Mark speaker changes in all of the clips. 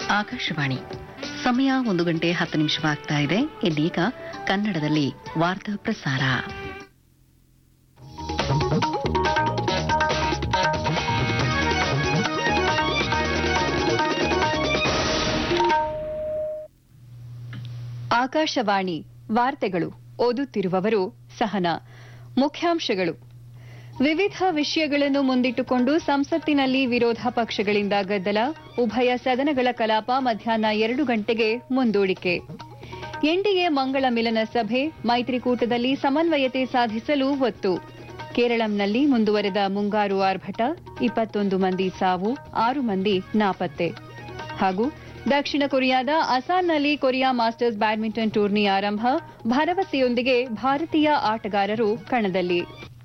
Speaker 1: ಆಕಾಶವಾಣಿ ಸಮಯ ಒಂದು ಗಂಟೆ ಹತ್ತು ನಿಮಿಷವಾಗ್ತಾ ಇದೆ ಇನ್ನೀಗ ಕನ್ನಡದಲ್ಲಿ ವಾರ್ತಾ ಪ್ರಸಾರ
Speaker 2: ಆಕಾಶವಾಣಿ ವಾರ್ತೆಗಳು ಓದುತ್ತಿರುವವರು ಸಹನಾ ಮುಖ್ಯಾಂಶಗಳು ವಿವಿಧ ವಿಷಯಗಳನ್ನು ಮುಂದಿಟ್ಟುಕೊಂಡು ಸಂಸತ್ತಿನಲ್ಲಿ ವಿರೋಧ ಪಕ್ಷಗಳಿಂದ ಗದ್ದಲ ಉಭಯ ಸದನಗಳ ಕಲಾಪ ಮಧ್ಯಾಹ್ನ ಎರಡು ಗಂಟೆಗೆ ಮುಂದೂಡಿಕೆ ಎನ್ಡಿಎ ಮಂಗಳ ಮಿಲನ ಸಭೆ ಮೈತ್ರಿಕೂಟದಲ್ಲಿ ಸಮನ್ವಯತೆ ಸಾಧಿಸಲು ಒತ್ತು ಕೇರಳಂನಲ್ಲಿ ಮುಂದುವರೆದ ಮುಂಗಾರು ಆರ್ಭಟ ಇಪ್ಪತ್ತೊಂದು ಮಂದಿ ಸಾವು ಆರು ಮಂದಿ ನಾಪತ್ತೆ ಹಾಗೂ ದಕ್ಷಿಣ ಕೊರಿಯಾದ ಅಸಾನ್ನಲ್ಲಿ ಕೊರಿಯಾ ಮಾಸ್ಟರ್ಸ್ ಬ್ಯಾಡ್ಮಿಂಟನ್ ಟೂರ್ನಿ ಆರಂಭ ಭರವಸೆಯೊಂದಿಗೆ ಭಾರತೀಯ ಆಟಗಾರರು ಕಣದಲ್ಲಿ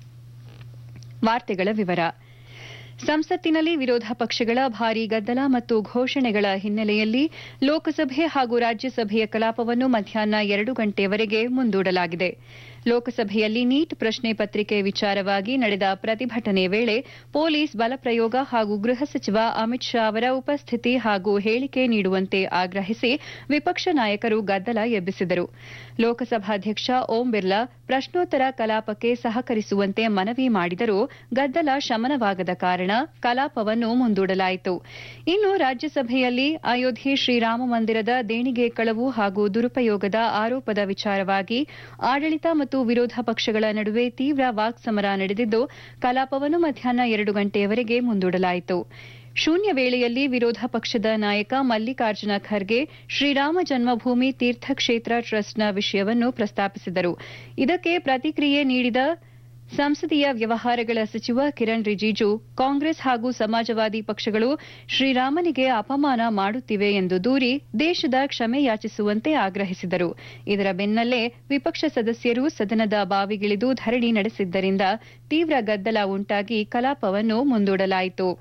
Speaker 2: ವಾರ್ತೆಗಳ ವಿವರ ಸಂಸತ್ತಿನಲ್ಲಿ ವಿರೋಧ ಪಕ್ಷಗಳ ಭಾರೀ ಗದ್ದಲ ಮತ್ತು ಘೋಷಣೆಗಳ ಹಿನ್ನೆಲೆಯಲ್ಲಿ ಲೋಕಸಭೆ ಹಾಗೂ ರಾಜ್ಯಸಭೆಯ ಕಲಾಪವನ್ನು ಮಧ್ಯಾಹ್ನ ಎರಡು ಗಂಟೆಯವರೆಗೆ ಮುಂದೂಡಲಾಗಿದೆ ಲೋಕಸಭೆಯಲ್ಲಿ ನೀಟ್ ಪ್ರಶ್ನೆ ಪತ್ರಿಕೆ ವಿಚಾರವಾಗಿ ನಡೆದ ಪ್ರತಿಭಟನೆ ವೇಳೆ ಪೊಲೀಸ್ ಬಲಪ್ರಯೋಗ ಹಾಗೂ ಗೃಹ ಸಚಿವ ಅಮಿತ್ ಶಾ ಅವರ ಉಪಸ್ಥಿತಿ ಹಾಗೂ ಹೇಳಿಕೆ ನೀಡುವಂತೆ ಆಗ್ರಹಿಸಿ ವಿಪಕ್ಷ ನಾಯಕರು ಗದ್ದಲ ಎಬ್ಬಿಸಿದರು ಲೋಕಸಭಾಧ್ಯಕ್ಷ ಓಂ ಬಿರ್ಲಾ ಪ್ರಶ್ನೋತ್ತರ ಕಲಾಪಕ್ಕೆ ಸಹಕರಿಸುವಂತೆ ಮನವಿ ಮಾಡಿದರೂ ಗದ್ದಲ ಶಮನವಾಗದ ಕಾರಣ ಕಲಾಪವನ್ನು ಮುಂದೂಡಲಾಯಿತು ಇನ್ನು ರಾಜ್ಯಸಭೆಯಲ್ಲಿ ಅಯೋಧ್ಯೆ ಶ್ರೀರಾಮ ಮಂದಿರದ ದೇಣಿಗೆ ಕಳವು ಹಾಗೂ ದುರುಪಯೋಗದ ಆರೋಪದ ವಿಚಾರವಾಗಿ ಆಡಳಿತ ಮತ್ತು ವಿರೋಧ ಪಕ್ಷಗಳ ನಡುವೆ ತೀವ್ರ ವಾಕ್ಸಮರ ನಡೆದಿದ್ದು ಕಲಾಪವನ್ನು ಮಧ್ಯಾಹ್ನ ಎರಡು ಗಂಟೆಯವರೆಗೆ ಮುಂದೂಡಲಾಯಿತು ಶೂನ್ಯ ವೇಳೆಯಲ್ಲಿ ವಿರೋಧ ಪಕ್ಷದ ನಾಯಕ ಮಲ್ಲಿಕಾರ್ಜುನ ಖರ್ಗೆ ಶ್ರೀರಾಮ ಜನ್ಮಭೂಮಿ ತೀರ್ಥಕ್ಷೇತ್ರ ಟ್ರಸ್ಟ್ನ ವಿಷಯವನ್ನು ಪ್ರಸ್ತಾಪಿಸಿದರು ಇದಕ್ಕೆ ಪ್ರತಿಕ್ರಿಯೆ ನೀಡಿದ ಸಂಸದೀಯ ವ್ಯವಹಾರಗಳ ಸಚಿವ ಕಿರಣ್ ರಿಜಿಜು ಕಾಂಗ್ರೆಸ್ ಹಾಗೂ ಸಮಾಜವಾದಿ ಪಕ್ಷಗಳು ಶ್ರೀರಾಮನಿಗೆ ಅಪಮಾನ ಮಾಡುತ್ತಿವೆ ಎಂದು ದೂರಿ ದೇಶದ ಕ್ಷಮೆ ಯಾಚಿಸುವಂತೆ ಆಗ್ರಹಿಸಿದರು ಇದರ ಬೆನ್ನಲ್ಲೇ ವಿಪಕ್ಷ ಸದಸ್ಯರು ಸದನದ ಬಾವಿಗಿಳಿದು ಧರಣಿ ನಡೆಸಿದ್ದರಿಂದ ತೀವ್ರ ಗದ್ದಲ ಉಂಟಾಗಿ ಕಲಾಪವನ್ನು ಮುಂದೂಡಲಾಯಿತು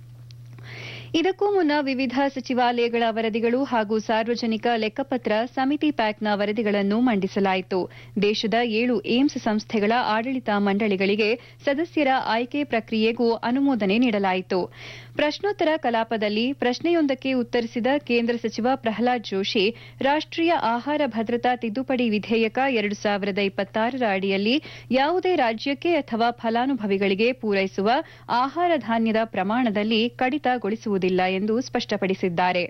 Speaker 2: ಇದಕ್ಕೂ ಮುನ್ನ ವಿವಿಧ ಸಚಿವಾಲಯಗಳ ವರದಿಗಳು ಹಾಗೂ ಸಾರ್ವಜನಿಕ ಲೆಕ್ಕಪತ್ರ ಸಮಿತಿ ಪ್ಯಾಕ್ನ ವರದಿಗಳನ್ನು ಮಂಡಿಸಲಾಯಿತು ದೇಶದ ಏಳು ಏಮ್ಸ್ ಸಂಸ್ಥೆಗಳ ಆಡಳಿತ ಮಂಡಳಿಗಳಿಗೆ ಸದಸ್ಯರ ಆಯ್ಕೆ ಪ್ರಕ್ರಿಯೆಗೂ ಅನುಮೋದನೆ ನೀಡಲಾಯಿತು ಪ್ರಶ್ನೋತ್ತರ ಕಲಾಪದಲ್ಲಿ ಪ್ರಶ್ನೆಯೊಂದಕ್ಕೆ ಉತ್ತರಿಸಿದ ಕೇಂದ್ರ ಸಚಿವ ಪ್ರಹ್ಲಾದ್ ಜೋಶಿ ರಾಷ್ಟೀಯ ಆಹಾರ ಭದ್ರತಾ ತಿದ್ದುಪಡಿ ವಿಧೇಯಕ ಎರಡು ಸಾವಿರದ ಇಪ್ಪತ್ತಾರರ ಅಡಿಯಲ್ಲಿ ಯಾವುದೇ ರಾಜ್ಯಕ್ಕೆ ಅಥವಾ ಫಲಾನುಭವಿಗಳಿಗೆ ಪೂರೈಸುವ ಆಹಾರ ಧಾನ್ಯದ ಪ್ರಮಾಣದಲ್ಲಿ ಕಡಿತಗೊಳಿಸುವುದಿಲ್ಲ ಎಂದು ಸ್ಪಷ್ಟಪಡಿಸಿದ್ದಾರೆ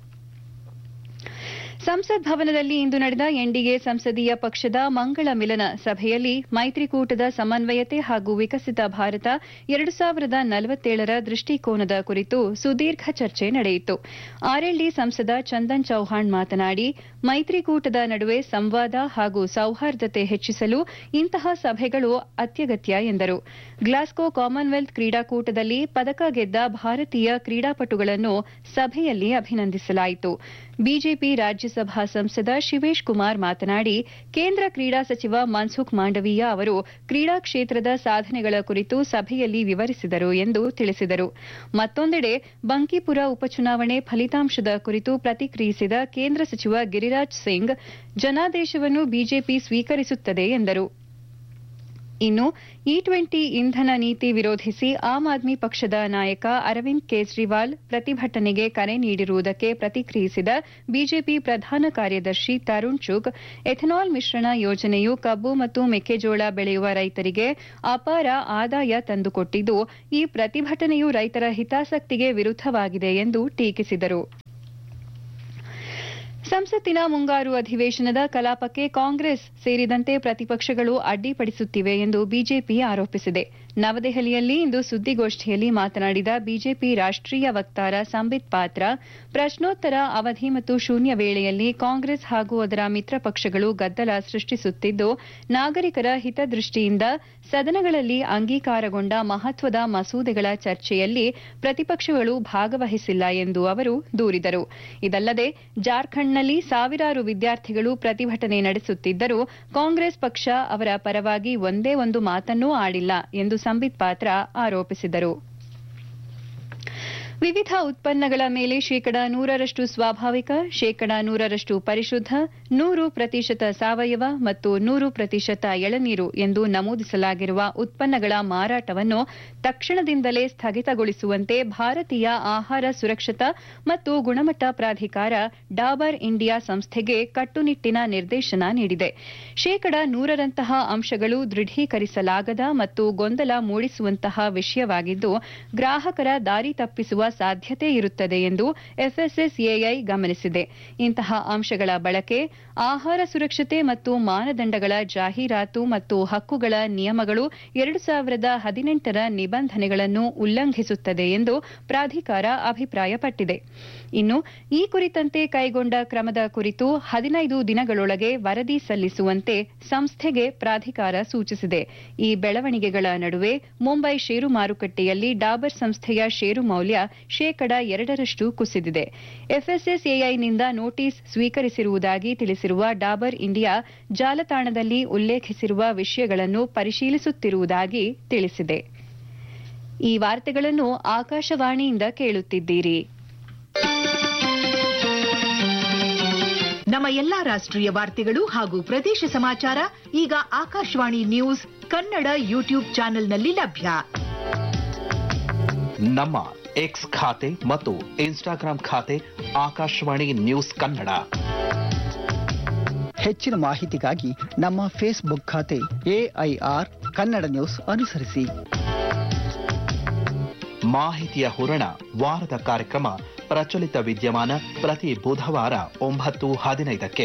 Speaker 2: ಸಂಸತ್ ಭವನದಲ್ಲಿ ಇಂದು ನಡೆದ ಎನ್ಡಿಎ ಸಂಸದೀಯ ಪಕ್ಷದ ಮಂಗಳ ಮಿಲನ ಸಭೆಯಲ್ಲಿ ಮೈತ್ರಿಕೂಟದ ಸಮನ್ವಯತೆ ಹಾಗೂ ವಿಕಸಿತ ಭಾರತ ಎರಡು ಸಾವಿರದ ನಲವತ್ತೇಳರ ದೃಷ್ಟಿಕೋನದ ಕುರಿತು ಸುದೀರ್ಘ ಚರ್ಚೆ ನಡೆಯಿತು ಆರ್ಎಲ್ಡಿ ಸಂಸದ ಚಂದನ್ ಚೌಹಾಣ್ ಮಾತನಾಡಿ ಮೈತ್ರಿಕೂಟದ ನಡುವೆ ಸಂವಾದ ಹಾಗೂ ಸೌಹಾರ್ದತೆ ಹೆಚ್ಚಿಸಲು ಇಂತಹ ಸಭೆಗಳು ಅತ್ಯಗತ್ಯ ಎಂದರು ಗ್ಲಾಸ್ಗೋ ಕಾಮನ್ವೆಲ್ತ್ ಕ್ರೀಡಾಕೂಟದಲ್ಲಿ ಪದಕ ಗೆದ್ದ ಭಾರತೀಯ ಕ್ರೀಡಾಪಟುಗಳನ್ನು ಸಭೆಯಲ್ಲಿ ಅಭಿನಂದಿಸಲಾಯಿತು ಬಿಜೆಪಿ ರಾಜ್ಯಸಭಾ ಸಂಸದ ಶಿವೇಶ್ ಕುಮಾರ್ ಮಾತನಾಡಿ ಕೇಂದ್ರ ಕ್ರೀಡಾ ಸಚಿವ ಮನ್ಸುಖ್ ಮಾಂಡವೀಯ ಅವರು ಕ್ರೀಡಾ ಕ್ಷೇತ್ರದ ಸಾಧನೆಗಳ ಕುರಿತು ಸಭೆಯಲ್ಲಿ ವಿವರಿಸಿದರು ಎಂದು ತಿಳಿಸಿದರು ಮತ್ತೊಂದೆಡೆ ಬಂಕಿಪುರ ಉಪಚುನಾವಣೆ ಫಲಿತಾಂಶದ ಕುರಿತು ಪ್ರತಿಕ್ರಿಯಿಸಿದ ಕೇಂದ್ರ ಸಚಿವ ಗಿರಿರಾಜ್ ಸಿಂಗ್ ಜನಾದೇಶವನ್ನು ಬಿಜೆಪಿ ಸ್ವೀಕರಿಸುತ್ತದೆ ಎಂದರು ಇನ್ನು ಇ ಟ್ವೆಂಟಿ ಇಂಧನ ನೀತಿ ವಿರೋಧಿಸಿ ಆಮ್ ಆದ್ಮಿ ಪಕ್ಷದ ನಾಯಕ ಅರವಿಂದ್ ಕೇಜ್ರಿವಾಲ್ ಪ್ರತಿಭಟನೆಗೆ ಕರೆ ನೀಡಿರುವುದಕ್ಕೆ ಪ್ರತಿಕ್ರಿಯಿಸಿದ ಬಿಜೆಪಿ ಪ್ರಧಾನ ಕಾರ್ಯದರ್ಶಿ ತರುಣ್ ಚುಗ್ ಎಥೆನಾಲ್ ಮಿಶ್ರಣ ಯೋಜನೆಯು ಕಬ್ಬು ಮತ್ತು ಮೆಕ್ಕೆಜೋಳ ಬೆಳೆಯುವ ರೈತರಿಗೆ ಅಪಾರ ಆದಾಯ ತಂದುಕೊಟ್ಟಿದ್ದು ಈ ಪ್ರತಿಭಟನೆಯು ರೈತರ ಹಿತಾಸಕ್ತಿಗೆ ವಿರುದ್ದವಾಗಿದೆ ಎಂದು ಟೀಕಿಸಿದರು ಸಂಸತ್ತಿನ ಮುಂಗಾರು ಅಧಿವೇಶನದ ಕಲಾಪಕ್ಕೆ ಕಾಂಗ್ರೆಸ್ ಸೇರಿದಂತೆ ಪ್ರತಿಪಕ್ಷಗಳು ಅಡ್ಡಿಪಡಿಸುತ್ತಿವೆ ಎಂದು ಬಿಜೆಪಿ ಆರೋಪಿಸಿದೆ ನವದೆಹಲಿಯಲ್ಲಿ ಇಂದು ಸುದ್ದಿಗೋಷ್ಠಿಯಲ್ಲಿ ಮಾತನಾಡಿದ ಬಿಜೆಪಿ ರಾಷ್ಟೀಯ ವಕ್ತಾರ ಸಂಬಿತ್ ಪಾತ್ರ ಪ್ರಶ್ನೋತ್ತರ ಅವಧಿ ಮತ್ತು ಶೂನ್ಯ ವೇಳೆಯಲ್ಲಿ ಕಾಂಗ್ರೆಸ್ ಹಾಗೂ ಅದರ ಮಿತ್ರ ಪಕ್ಷಗಳು ಗದ್ದಲ ಸೃಷ್ಟಿಸುತ್ತಿದ್ದು ನಾಗರಿಕರ ಹಿತದೃಷ್ಟಿಯಿಂದ ಸದನಗಳಲ್ಲಿ ಅಂಗೀಕಾರಗೊಂಡ ಮಹತ್ವದ ಮಸೂದೆಗಳ ಚರ್ಚೆಯಲ್ಲಿ ಪ್ರತಿಪಕ್ಷಗಳು ಭಾಗವಹಿಸಿಲ್ಲ ಎಂದು ಅವರು ದೂರಿದರು ಇದಲ್ಲದೆ ಜಾರ್ಖಂಡ್ನಲ್ಲಿ ಸಾವಿರಾರು ವಿದ್ಯಾರ್ಥಿಗಳು ಪ್ರತಿಭಟನೆ ನಡೆಸುತ್ತಿದ್ದರೂ ಕಾಂಗ್ರೆಸ್ ಪಕ್ಷ ಅವರ ಪರವಾಗಿ ಒಂದೇ ಒಂದು ಮಾತನ್ನೂ ಆಡಿಲ್ಲ ಎಂದು ಸಂಬಿತ್ ಪಾತ್ರ ಆರೋಪಿಸಿದರು ವಿವಿಧ ಉತ್ಪನ್ನಗಳ ಮೇಲೆ ಶೇಕಡ ನೂರರಷ್ಟು ಸ್ವಾಭಾವಿಕ ಶೇಕಡ ನೂರರಷ್ಟು ಪರಿಶುದ್ಧ ನೂರು ಪ್ರತಿಶತ ಸಾವಯವ ಮತ್ತು ನೂರು ಪ್ರತಿಶತ ಎಳನೀರು ಎಂದು ನಮೂದಿಸಲಾಗಿರುವ ಉತ್ಪನ್ನಗಳ ಮಾರಾಟವನ್ನು ತಕ್ಷಣದಿಂದಲೇ ಸ್ಥಗಿತಗೊಳಿಸುವಂತೆ ಭಾರತೀಯ ಆಹಾರ ಸುರಕ್ಷತಾ ಮತ್ತು ಗುಣಮಟ್ಟ ಪ್ರಾಧಿಕಾರ ಡಾಬರ್ ಇಂಡಿಯಾ ಸಂಸ್ಥೆಗೆ ಕಟ್ಟುನಿಟ್ಟಿನ ನಿರ್ದೇಶನ ನೀಡಿದೆ ಶೇಕಡ ನೂರರಂತಹ ಅಂಶಗಳು ದೃಢೀಕರಿಸಲಾಗದ ಮತ್ತು ಗೊಂದಲ ಮೂಡಿಸುವಂತಹ ವಿಷಯವಾಗಿದ್ದು ಗ್ರಾಹಕರ ದಾರಿ ತಪ್ಪಿಸುವ ಸಾಧ್ಯತೆ ಇರುತ್ತದೆ ಎಂದು ಎಫ್ಎಸ್ಎಸ್ಎಐ ಗಮನಿಸಿದೆ ಇಂತಹ ಅಂಶಗಳ ಬಳಕೆ ಆಹಾರ ಸುರಕ್ಷತೆ ಮತ್ತು ಮಾನದಂಡಗಳ ಜಾಹೀರಾತು ಮತ್ತು ಹಕ್ಕುಗಳ ನಿಯಮಗಳು ಎರಡು ಸಾವಿರದ ಹದಿನೆಂಟರ ನಿಬಂಧನೆಗಳನ್ನು ಉಲ್ಲಂಘಿಸುತ್ತದೆ ಎಂದು ಪ್ರಾಧಿಕಾರ ಅಭಿಪ್ರಾಯಪಟ್ಟಿದೆ ಇನ್ನು ಈ ಕುರಿತಂತೆ ಕೈಗೊಂಡ ಕ್ರಮದ ಕುರಿತು ಹದಿನೈದು ದಿನಗಳೊಳಗೆ ವರದಿ ಸಲ್ಲಿಸುವಂತೆ ಸಂಸ್ಥೆಗೆ ಪ್ರಾಧಿಕಾರ ಸೂಚಿಸಿದೆ ಈ ಬೆಳವಣಿಗೆಗಳ ನಡುವೆ ಮುಂಬೈ ಷೇರು ಮಾರುಕಟ್ಟೆಯಲ್ಲಿ ಡಾಬರ್ ಸಂಸ್ಥೆಯ ಷೇರು ಮೌಲ್ಯ ಶೇಕಡ ಎರಡರಷ್ಟು ಕುಸಿದಿದೆ ಎಫ್ಎಸ್ಎಸ್ಎಐನಿಂದ ನೋಟಿಸ್ ಸ್ವೀಕರಿಸಿರುವುದಾಗಿ ತಿಳಿಸಿರುವ ಡಾಬರ್ ಇಂಡಿಯಾ ಜಾಲತಾಣದಲ್ಲಿ ಉಲ್ಲೇಖಿಸಿರುವ ವಿಷಯಗಳನ್ನು ಪರಿಶೀಲಿಸುತ್ತಿರುವುದಾಗಿ ತಿಳಿಸಿದೆ ಈ ವಾರ್ತೆಗಳನ್ನು ಆಕಾಶವಾಣಿಯಿಂದ ಕೇಳುತ್ತಿದ್ದೀರಿ
Speaker 3: ನಮ್ಮ ಎಲ್ಲಾ ರಾಷ್ಟ್ರೀಯ ವಾರ್ತೆಗಳು ಹಾಗೂ ಪ್ರದೇಶ ಸಮಾಚಾರ ಈಗ ಆಕಾಶವಾಣಿ ನ್ಯೂಸ್ ಕನ್ನಡ ಯೂಟ್ಯೂಬ್ ಚಾನೆಲ್ನಲ್ಲಿ ಲಭ್ಯ
Speaker 4: ನಮ್ಮ ಎಕ್ಸ್ ಖಾತೆ ಮತ್ತು ಇನ್ಸ್ಟಾಗ್ರಾಂ ಖಾತೆ ಆಕಾಶವಾಣಿ ನ್ಯೂಸ್ ಕನ್ನಡ
Speaker 5: ಹೆಚ್ಚಿನ ಮಾಹಿತಿಗಾಗಿ ನಮ್ಮ ಫೇಸ್ಬುಕ್ ಖಾತೆ ಎಐಆರ್ ಕನ್ನಡ ನ್ಯೂಸ್ ಅನುಸರಿಸಿ
Speaker 4: ಮಾಹಿತಿಯ ಹೂರಣ ವಾರದ ಕಾರ್ಯಕ್ರಮ ಪ್ರಚಲಿತ ವಿದ್ಯಮಾನ ಪ್ರತಿ ಬುಧವಾರ ಒಂಬತ್ತು ಹದಿನೈದಕ್ಕೆ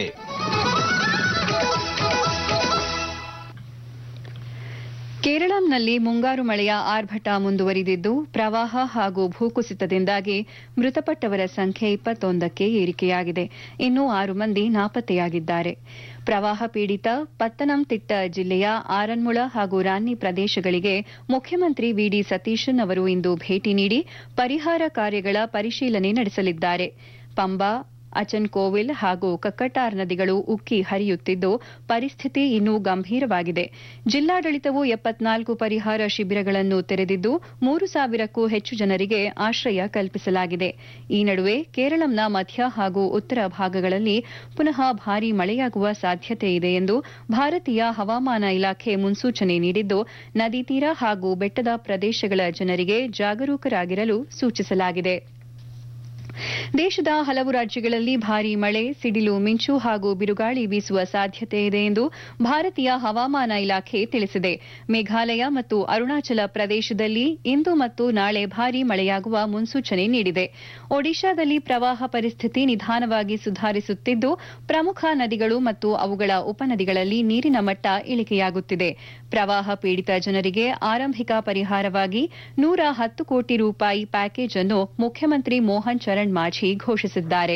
Speaker 2: ಕೇರಳಂನಲ್ಲಿ ಮುಂಗಾರು ಮಳೆಯ ಆರ್ಭಟ ಮುಂದುವರಿದಿದ್ದು ಪ್ರವಾಹ ಹಾಗೂ ಭೂಕುಸಿತದಿಂದಾಗಿ ಮೃತಪಟ್ಟವರ ಸಂಖ್ಯೆ ಇಪ್ಪತ್ತೊಂದಕ್ಕೆ ಏರಿಕೆಯಾಗಿದೆ ಇನ್ನು ಆರು ಮಂದಿ ನಾಪತ್ತೆಯಾಗಿದ್ದಾರೆ ಪ್ರವಾಹ ಪೀಡಿತ ಪತ್ತನಂತಿಟ್ಟ ಜಿಲ್ಲೆಯ ಆರನ್ಮುಳ ಹಾಗೂ ರಾನ್ನಿ ಪ್ರದೇಶಗಳಿಗೆ ಮುಖ್ಯಮಂತ್ರಿ ವಿಡಿ ಸತೀಶನ್ ಅವರು ಇಂದು ಭೇಟಿ ನೀಡಿ ಪರಿಹಾರ ಕಾರ್ಯಗಳ ಪರಿಶೀಲನೆ ನಡೆಸಲಿದ್ದಾರೆ ಪಂಬಾ ಅಚನ್ಕೋವಿಲ್ ಹಾಗೂ ಕಕ್ಕಟಾರ್ ನದಿಗಳು ಉಕ್ಕಿ ಹರಿಯುತ್ತಿದ್ದು ಪರಿಸ್ಥಿತಿ ಇನ್ನೂ ಗಂಭೀರವಾಗಿದೆ ಜಿಲ್ಲಾಡಳಿತವು ಎಪ್ಪತ್ನಾಲ್ಕು ಪರಿಹಾರ ಶಿಬಿರಗಳನ್ನು ತೆರೆದಿದ್ದು ಮೂರು ಸಾವಿರಕ್ಕೂ ಹೆಚ್ಚು ಜನರಿಗೆ ಆಶ್ರಯ ಕಲ್ಪಿಸಲಾಗಿದೆ ಈ ನಡುವೆ ಕೇರಳಂನ ಮಧ್ಯ ಹಾಗೂ ಉತ್ತರ ಭಾಗಗಳಲ್ಲಿ ಪುನಃ ಭಾರೀ ಮಳೆಯಾಗುವ ಸಾಧ್ಯತೆ ಇದೆ ಎಂದು ಭಾರತೀಯ ಹವಾಮಾನ ಇಲಾಖೆ ಮುನ್ಸೂಚನೆ ನೀಡಿದ್ದು ನದಿ ತೀರ ಹಾಗೂ ಬೆಟ್ಟದ ಪ್ರದೇಶಗಳ ಜನರಿಗೆ ಜಾಗರೂಕರಾಗಿರಲು ಸೂಚಿಸಲಾಗಿದೆ ದೇಶದ ಹಲವು ರಾಜ್ಯಗಳಲ್ಲಿ ಭಾರೀ ಮಳೆ ಸಿಡಿಲು ಮಿಂಚು ಹಾಗೂ ಬಿರುಗಾಳಿ ಬೀಸುವ ಸಾಧ್ಯತೆ ಇದೆ ಎಂದು ಭಾರತೀಯ ಹವಾಮಾನ ಇಲಾಖೆ ತಿಳಿಸಿದೆ ಮೇಘಾಲಯ ಮತ್ತು ಅರುಣಾಚಲ ಪ್ರದೇಶದಲ್ಲಿ ಇಂದು ಮತ್ತು ನಾಳೆ ಭಾರೀ ಮಳೆಯಾಗುವ ಮುನ್ಸೂಚನೆ ನೀಡಿದೆ ಒಡಿಶಾದಲ್ಲಿ ಪ್ರವಾಹ ಪರಿಸ್ಥಿತಿ ನಿಧಾನವಾಗಿ ಸುಧಾರಿಸುತ್ತಿದ್ದು ಪ್ರಮುಖ ನದಿಗಳು ಮತ್ತು ಅವುಗಳ ಉಪನದಿಗಳಲ್ಲಿ ನೀರಿನ ಮಟ್ಟ ಇಳಿಕೆಯಾಗುತ್ತಿದೆ ಪ್ರವಾಹ ಪೀಡಿತ ಜನರಿಗೆ ಆರಂಭಿಕ ಪರಿಹಾರವಾಗಿ ನೂರ ಹತ್ತು ಕೋಟಿ ರೂಪಾಯಿ ಪ್ಯಾಕೇಜ್ ಅನ್ನು ಮುಖ್ಯಮಂತ್ರಿ ಮೋಹನ್ ಚರಣ್ ಮಾಝಿ ಘೋಷಿಸಿದ್ದಾರೆ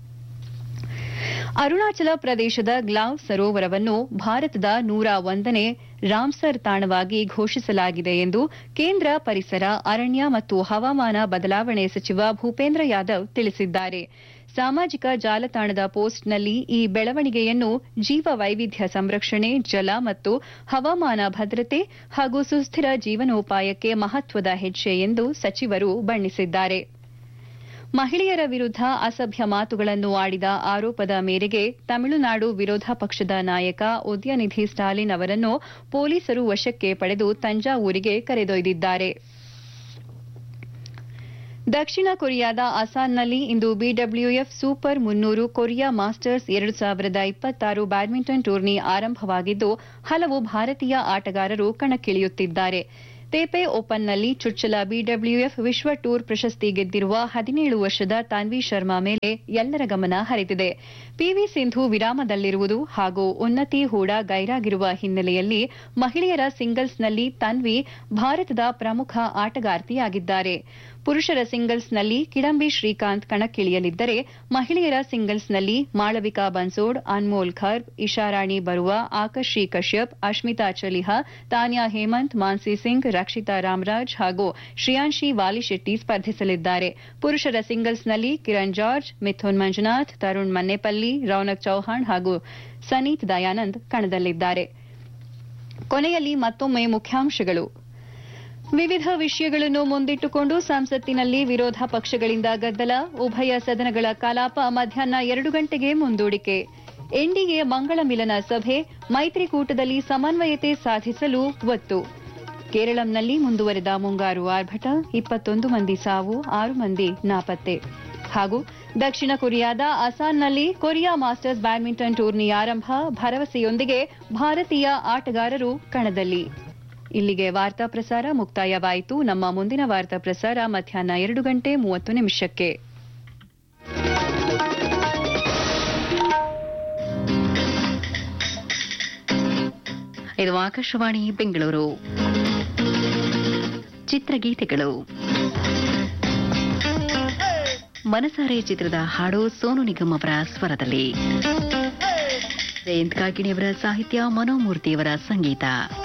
Speaker 2: ಅರುಣಾಚಲ ಪ್ರದೇಶದ ಗ್ಲಾವ್ ಸರೋವರವನ್ನು ಭಾರತದ ನೂರ ಒಂದನೇ ರಾಮ್ಸರ್ ತಾಣವಾಗಿ ಘೋಷಿಸಲಾಗಿದೆ ಎಂದು ಕೇಂದ್ರ ಪರಿಸರ ಅರಣ್ಯ ಮತ್ತು ಹವಾಮಾನ ಬದಲಾವಣೆ ಸಚಿವ ಭೂಪೇಂದ್ರ ಯಾದವ್ ತಿಳಿಸಿದ್ದಾರೆ ಸಾಮಾಜಿಕ ಜಾಲತಾಣದ ಪೋಸ್ಟ್ನಲ್ಲಿ ಈ ಬೆಳವಣಿಗೆಯನ್ನು ಜೀವ ವೈವಿಧ್ಯ ಸಂರಕ್ಷಣೆ ಜಲ ಮತ್ತು ಹವಾಮಾನ ಭದ್ರತೆ ಹಾಗೂ ಸುಸ್ಥಿರ ಜೀವನೋಪಾಯಕ್ಕೆ ಮಹತ್ವದ ಹೆಜ್ಜೆ ಎಂದು ಸಚಿವರು ಬಣ್ಣಿಸಿದ್ದಾರೆ ಮಹಿಳೆಯರ ವಿರುದ್ಧ ಅಸಭ್ಯ ಮಾತುಗಳನ್ನು ಆಡಿದ ಆರೋಪದ ಮೇರೆಗೆ ತಮಿಳುನಾಡು ವಿರೋಧ ಪಕ್ಷದ ನಾಯಕ ಉದಯನಿಧಿ ಸ್ಟಾಲಿನ್ ಅವರನ್ನು ಪೊಲೀಸರು ವಶಕ್ಕೆ ಪಡೆದು ತಂಜಾವೂರಿಗೆ ಕರೆದೊಯ್ದಿದ್ದಾರೆ ದಕ್ಷಿಣ ಕೊರಿಯಾದ ಅಸಾನ್ನಲ್ಲಿ ಇಂದು ಬಿಡಬ್ಲ್ಯೂಎಫ್ ಸೂಪರ್ ಮುನ್ನೂರು ಕೊರಿಯಾ ಮಾಸ್ಟರ್ಸ್ ಎರಡು ಸಾವಿರದ ಇಪ್ಪತ್ತಾರು ಬ್ಯಾಡ್ಮಿಂಟನ್ ಟೂರ್ನಿ ಆರಂಭವಾಗಿದ್ದು ಹಲವು ಭಾರತೀಯ ಆಟಗಾರರು ಕಣಕ್ಕಿಳಿಯುತ್ತಿದ್ದಾರೆ ತೇಪೆ ಓಪನ್ನಲ್ಲಿ ಚುಚ್ಚಲ ಬಿಡಬ್ಲ್ಯೂಎಫ್ ವಿಶ್ವ ಟೂರ್ ಪ್ರಶಸ್ತಿ ಗೆದ್ದಿರುವ ಹದಿನೇಳು ವರ್ಷದ ತಾನ್ವಿ ಶರ್ಮಾ ಮೇಲೆ ಎಲ್ಲರ ಗಮನ ಹರಿದಿದೆ ಪಿವಿ ಸಿಂಧು ವಿರಾಮದಲ್ಲಿರುವುದು ಹಾಗೂ ಉನ್ನತಿ ಹೂಡ ಗೈರಾಗಿರುವ ಹಿನ್ನೆಲೆಯಲ್ಲಿ ಮಹಿಳೆಯರ ಸಿಂಗಲ್ಸ್ನಲ್ಲಿ ತನ್ವಿ ಭಾರತದ ಪ್ರಮುಖ ಆಟಗಾರ್ತಿಯಾಗಿದ್ದಾರೆ ಪುರುಷರ ಸಿಂಗಲ್ಸ್ನಲ್ಲಿ ಕಿಡಂಬಿ ಶ್ರೀಕಾಂತ್ ಕಣಕ್ಕಿಳಿಯಲಿದ್ದರೆ ಮಹಿಳೆಯರ ಸಿಂಗಲ್ಸ್ನಲ್ಲಿ ಮಾಳವಿಕಾ ಬನ್ಸೋಡ್ ಅನ್ಮೋಲ್ ಖರ್ಬ್ ಇಶಾರಾಣಿ ಬರುವ ಆಕರ್ಷಿ ಕಶ್ಯಪ್ ಅಶ್ಮಿತಾ ಚಲಿಹಾ ತಾನ್ಯಾ ಹೇಮಂತ್ ಮಾನ್ಸಿ ಸಿಂಗ್ ರಕ್ಷಿತಾ ರಾಮರಾಜ್ ಹಾಗೂ ಶ್ರಿಯಾಂಶಿ ವಾಲಿಶೆಟ್ಟಿ ಸ್ಪರ್ಧಿಸಲಿದ್ದಾರೆ ಪುರುಷರ ಸಿಂಗಲ್ಸ್ನಲ್ಲಿ ಕಿರಣ್ ಜಾರ್ಜ್ ಮಿಥುನ್ ಮಂಜುನಾಥ್ ತರುಣ್ ಮನ್ನೆಪಲ್ಲಿ ರೌನಕ್ ಚೌಹಾಣ್ ಹಾಗೂ ಸನೀತ್ ದಯಾನಂದ್ ಕಣದಲ್ಲಿದ್ದಾರೆ ಕೊನೆಯಲ್ಲಿ ಮತ್ತೊಮ್ಮೆ ಮುಖ್ಯಾಂಶಗಳು ವಿವಿಧ ವಿಷಯಗಳನ್ನು ಮುಂದಿಟ್ಟುಕೊಂಡು ಸಂಸತ್ತಿನಲ್ಲಿ ವಿರೋಧ ಪಕ್ಷಗಳಿಂದ ಗದ್ದಲ ಉಭಯ ಸದನಗಳ ಕಲಾಪ ಮಧ್ಯಾಹ್ನ ಎರಡು ಗಂಟೆಗೆ ಮುಂದೂಡಿಕೆ ಎನ್ಡಿಎ ಮಂಗಳ ಮಿಲನ ಸಭೆ ಮೈತ್ರಿಕೂಟದಲ್ಲಿ ಸಮನ್ವಯತೆ ಸಾಧಿಸಲು ಒತ್ತು ಕೇರಳಂನಲ್ಲಿ ಮುಂದುವರೆದ ಮುಂಗಾರು ಆರ್ಭಟ ಇಪ್ಪತ್ತೊಂದು ಮಂದಿ ಸಾವು ಆರು ಮಂದಿ ನಾಪತ್ತೆ ಹಾಗೂ ದಕ್ಷಿಣ ಕೊರಿಯಾದ ಅಸಾನ್ನಲ್ಲಿ ಕೊರಿಯಾ ಮಾಸ್ಟರ್ಸ್ ಬ್ಯಾಡ್ಮಿಂಟನ್ ಟೂರ್ನಿ ಆರಂಭ ಭರವಸೆಯೊಂದಿಗೆ ಭಾರತೀಯ ಆಟಗಾರರು ಕಣದಲ್ಲಿ ಇಲ್ಲಿಗೆ ವಾರ್ತಾ ಪ್ರಸಾರ ಮುಕ್ತಾಯವಾಯಿತು ನಮ್ಮ ಮುಂದಿನ ವಾರ್ತಾ ಪ್ರಸಾರ ಮಧ್ಯಾಹ್ನ ಎರಡು ಗಂಟೆ ಮೂವತ್ತು ನಿಮಿಷಕ್ಕೆ
Speaker 1: ಇದು ಆಕಾಶವಾಣಿ ಬೆಂಗಳೂರು ಚಿತ್ರಗೀತೆಗಳು ಮನಸಾರೆ ಚಿತ್ರದ ಹಾಡು ಸೋನು ನಿಗಮ್ ಅವರ ಸ್ವರದಲ್ಲಿ ಜಯಂತ್ ಕಾಕಿಣಿಯವರ ಸಾಹಿತ್ಯ ಮನೋಮೂರ್ತಿಯವರ ಸಂಗೀತ